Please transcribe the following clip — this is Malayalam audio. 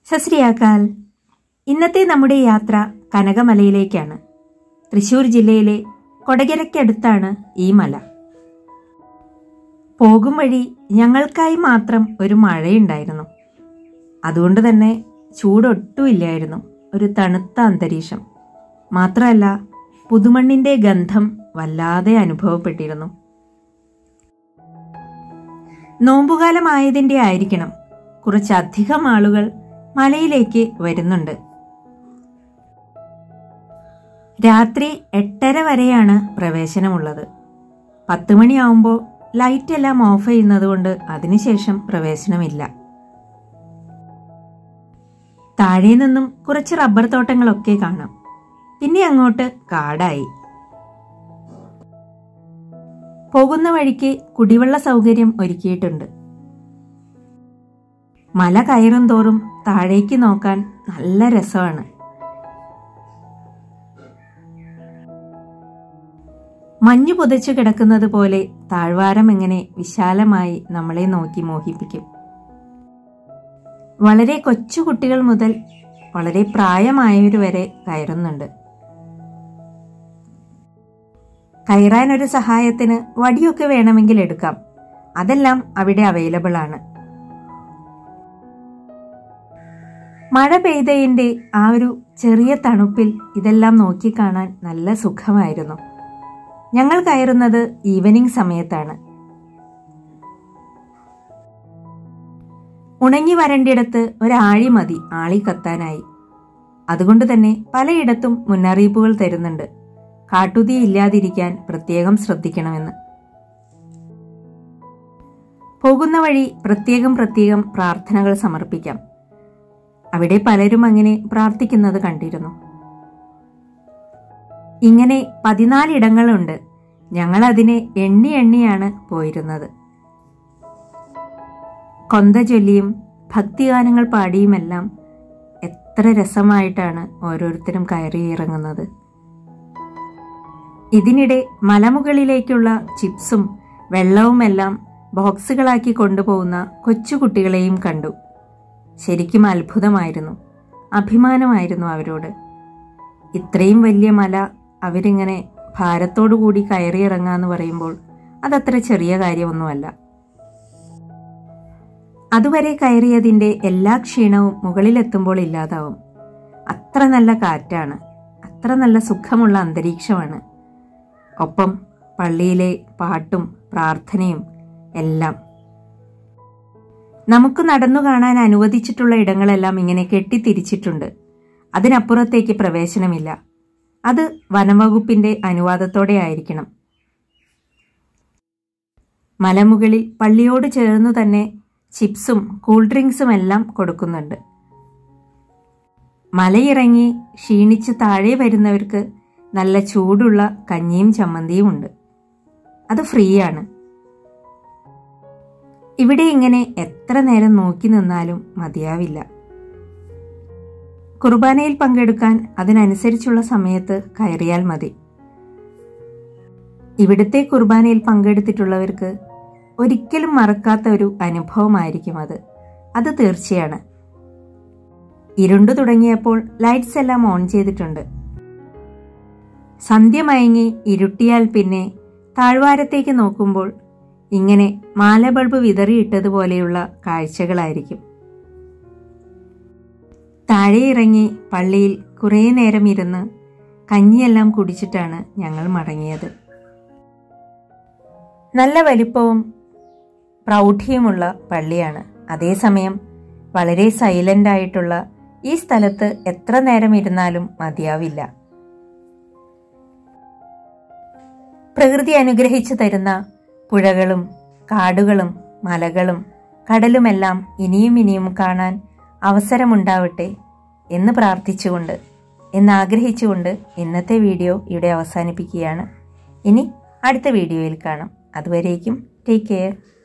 സശ്രീയാക്കാൽ ഇന്നത്തെ നമ്മുടെ യാത്ര കനകമലയിലേക്കാണ് തൃശൂർ ജില്ലയിലെ കൊടകരയ്ക്കടുത്താണ് ഈ മല പോകും വഴി ഞങ്ങൾക്കായി മാത്രം ഒരു മഴയുണ്ടായിരുന്നു അതുകൊണ്ട് തന്നെ ചൂടൊട്ടുമില്ലായിരുന്നു ഒരു തണുത്ത അന്തരീക്ഷം മാത്രമല്ല പുതുമണ്ണിന്റെ ഗന്ധം വല്ലാതെ അനുഭവപ്പെട്ടിരുന്നു നോമ്പുകാലമായതിന്റെ ആയിരിക്കണം കുറച്ചധികം ആളുകൾ മലയിലേക്ക് വരുന്നുണ്ട് രാത്രി എട്ടര വരെയാണ് പ്രവേശനമുള്ളത് പത്ത് മണിയാവുമ്പോൾ ലൈറ്റ് എല്ലാം ഓഫ് ചെയ്യുന്നതുകൊണ്ട് അതിനുശേഷം പ്രവേശനമില്ല താഴെ നിന്നും കുറച്ച് റബ്ബർ തോട്ടങ്ങളൊക്കെ കാണാം പിന്നെ അങ്ങോട്ട് കാടായി പോകുന്ന വഴിക്ക് കുടിവെള്ള സൗകര്യം ഒരുക്കിയിട്ടുണ്ട് മല കയറും തോറും താഴേക്ക് നോക്കാൻ നല്ല രസമാണ് മഞ്ഞു പുതച്ചു കിടക്കുന്നത് പോലെ താഴ്വാരം എങ്ങനെ വിശാലമായി നമ്മളെ നോക്കി മോഹിപ്പിക്കും വളരെ കൊച്ചു കുട്ടികൾ മുതൽ വളരെ പ്രായമായവർ വരെ കയറുന്നുണ്ട് കയറാൻ ഒരു സഹായത്തിന് വടിയൊക്കെ വേണമെങ്കിൽ എടുക്കാം അതെല്ലാം അവിടെ അവൈലബിൾ ആണ് മഴ പെയ്തതിന്റെ ആ ഒരു ചെറിയ തണുപ്പിൽ ഇതെല്ലാം നോക്കിക്കാണാൻ നല്ല സുഖമായിരുന്നു ഞങ്ങൾ കയറുന്നത് ഈവനിങ് സമയത്താണ് ഉണങ്ങി വരണ്ടിടത്ത് ഒരാഴി മതി ആളി കത്താനായി അതുകൊണ്ട് തന്നെ പലയിടത്തും മുന്നറിയിപ്പുകൾ തരുന്നുണ്ട് കാട്ടുതീ ഇല്ലാതിരിക്കാൻ പ്രത്യേകം ശ്രദ്ധിക്കണമെന്ന് പോകുന്ന വഴി പ്രത്യേകം പ്രത്യേകം പ്രാർത്ഥനകൾ സമർപ്പിക്കാം അവിടെ പലരും അങ്ങനെ പ്രാർത്ഥിക്കുന്നത് കണ്ടിരുന്നു ഇങ്ങനെ പതിനാലിടങ്ങളുണ്ട് ഞങ്ങൾ അതിനെ എണ്ണി എണ്ണിയാണ് പോയിരുന്നത് കൊന്ത ചൊല്ലിയും ഭക്തിഗാനങ്ങൾ പാടിയുമെല്ലാം എത്ര രസമായിട്ടാണ് ഓരോരുത്തരും കയറി ഇറങ്ങുന്നത് ഇതിനിടെ മലമുകളിലേക്കുള്ള ചിപ്സും വെള്ളവുമെല്ലാം ബോക്സുകളാക്കി കൊണ്ടുപോകുന്ന കൊച്ചുകുട്ടികളെയും കണ്ടു ശരിക്കും അത്ഭുതമായിരുന്നു അഭിമാനമായിരുന്നു അവരോട് ഇത്രയും വലിയ മല അവരിങ്ങനെ ഭാരത്തോടു കൂടി കയറിയിറങ്ങാന്ന് പറയുമ്പോൾ അതത്ര ചെറിയ കാര്യമൊന്നുമല്ല അതുവരെ കയറിയതിന്റെ എല്ലാ ക്ഷീണവും മുകളിലെത്തുമ്പോൾ ഇല്ലാതാവും അത്ര നല്ല കാറ്റാണ് അത്ര നല്ല സുഖമുള്ള അന്തരീക്ഷമാണ് ഒപ്പം പള്ളിയിലെ പാട്ടും പ്രാർത്ഥനയും എല്ലാം നമുക്ക് നടന്നു കാണാൻ അനുവദിച്ചിട്ടുള്ള ഇടങ്ങളെല്ലാം ഇങ്ങനെ കെട്ടിത്തിരിച്ചിട്ടുണ്ട് അതിനപ്പുറത്തേക്ക് പ്രവേശനമില്ല അത് വനംവകുപ്പിന്റെ അനുവാദത്തോടെ ആയിരിക്കണം മലമുകളിൽ പള്ളിയോട് ചേർന്നു തന്നെ ചിപ്സും കൂൾ ഡ്രിങ്ക്സും എല്ലാം കൊടുക്കുന്നുണ്ട് മലയിറങ്ങി ക്ഷീണിച്ച് താഴെ വരുന്നവർക്ക് നല്ല ചൂടുള്ള കഞ്ഞിയും ചമ്മന്തിയും ഉണ്ട് അത് ഫ്രീ ആണ് ഇവിടെ ഇങ്ങനെ എത്ര നേരം നോക്കി നിന്നാലും മതിയാവില്ല കുർബാനയിൽ പങ്കെടുക്കാൻ അതിനനുസരിച്ചുള്ള സമയത്ത് കയറിയാൽ മതി ഇവിടുത്തെ കുർബാനയിൽ പങ്കെടുത്തിട്ടുള്ളവർക്ക് ഒരിക്കലും മറക്കാത്ത ഒരു അനുഭവമായിരിക്കും അത് അത് തീർച്ചയാണ് ഇരുണ്ടു തുടങ്ങിയപ്പോൾ ലൈറ്റ്സ് എല്ലാം ഓൺ ചെയ്തിട്ടുണ്ട് സന്ധ്യ മയങ്ങി ഇരുട്ടിയാൽ പിന്നെ താഴ്വാരത്തേക്ക് നോക്കുമ്പോൾ ഇങ്ങനെ മാല ബൾബ് വിതറിയിട്ടതുപോലെയുള്ള കാഴ്ചകളായിരിക്കും താഴെ ഇറങ്ങി പള്ളിയിൽ കുറേ നേരം ഇരുന്ന് കഞ്ഞിയെല്ലാം കുടിച്ചിട്ടാണ് ഞങ്ങൾ മടങ്ങിയത് നല്ല വലിപ്പവും പ്രൗഢിയുമുള്ള പള്ളിയാണ് അതേസമയം വളരെ സൈലന്റ് ആയിട്ടുള്ള ഈ സ്ഥലത്ത് എത്ര നേരം ഇരുന്നാലും മതിയാവില്ല പ്രകൃതി അനുഗ്രഹിച്ചു തരുന്ന പുഴകളും കാടുകളും മലകളും കടലുമെല്ലാം ഇനിയും ഇനിയും കാണാൻ അവസരമുണ്ടാവട്ടെ എന്ന് പ്രാർത്ഥിച്ചുകൊണ്ട് എന്നാഗ്രഹിച്ചുകൊണ്ട് ഇന്നത്തെ വീഡിയോ ഇവിടെ അവസാനിപ്പിക്കുകയാണ് ഇനി അടുത്ത വീഡിയോയിൽ കാണാം അതുവരേക്കും ടേക്ക് കെയർ